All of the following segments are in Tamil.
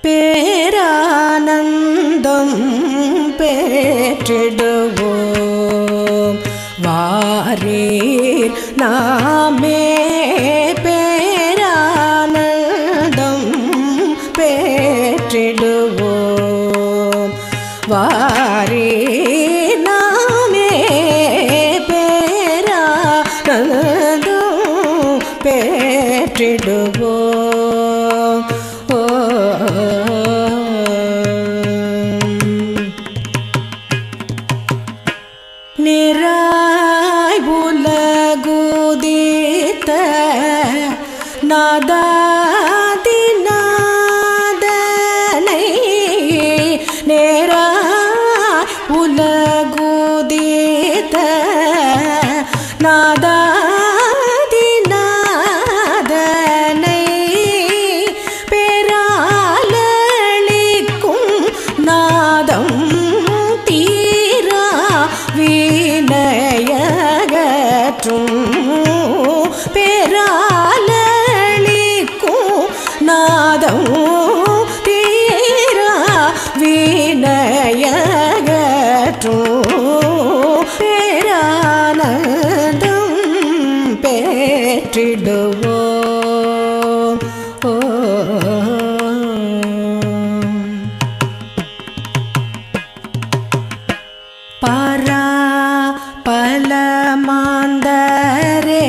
பேரானந்தம் பெற்றிடுவோம் வாரீர் நாமே பேரானந்தம் பெற்றிடுவோம் வாரீர் நாமே பேரானந்தம் பெற்றிடுவோம் ஓ நிராய் உலகுதித்த நாதாதி நாதனை நேராய் உலகுதித்த நாதாதி நாதனை பெறாலளிக்கும் நாதம் தீரா வீணையகற்றும் பெறாலளிக்கும் நாதம் தீரா வீணையகற்றும் பேரானந்தம் பெற்றிடுவோம் ஓ பரா பலமாந்தரே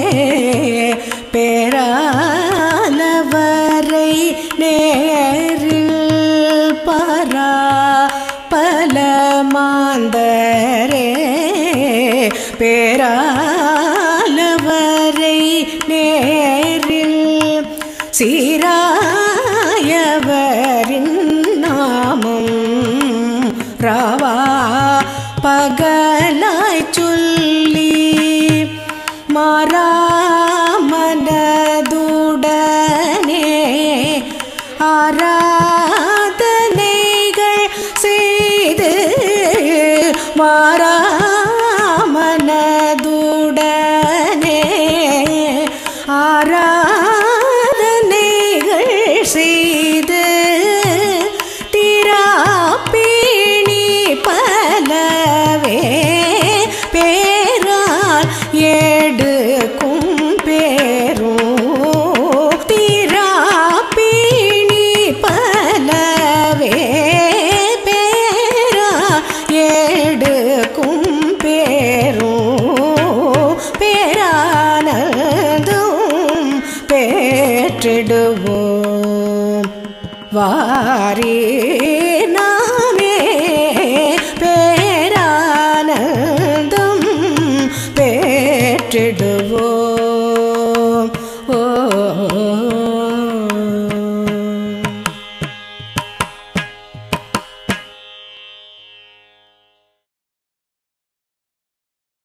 பேராலவரை நேரில் பரா பலமாந்தரே பேராலவரை நேரில் சீராயவரின் நாமம் ராவா பகலாய் சொல்லி மாறாமனதுடனே ஆராதனைகள் செய்து மாறாமனதுடனே ஆராதனைகள் செய்து திராப்பிணி பலவே பேரால் எடுக்கும் பேரும் திராப்பிணி பலவே பேரா எடுக்கும் பேரும் பேரானதும் பெற்றிடுவோம் வாரி நாமே பேரானந்தம் பெற்றிடுவோம்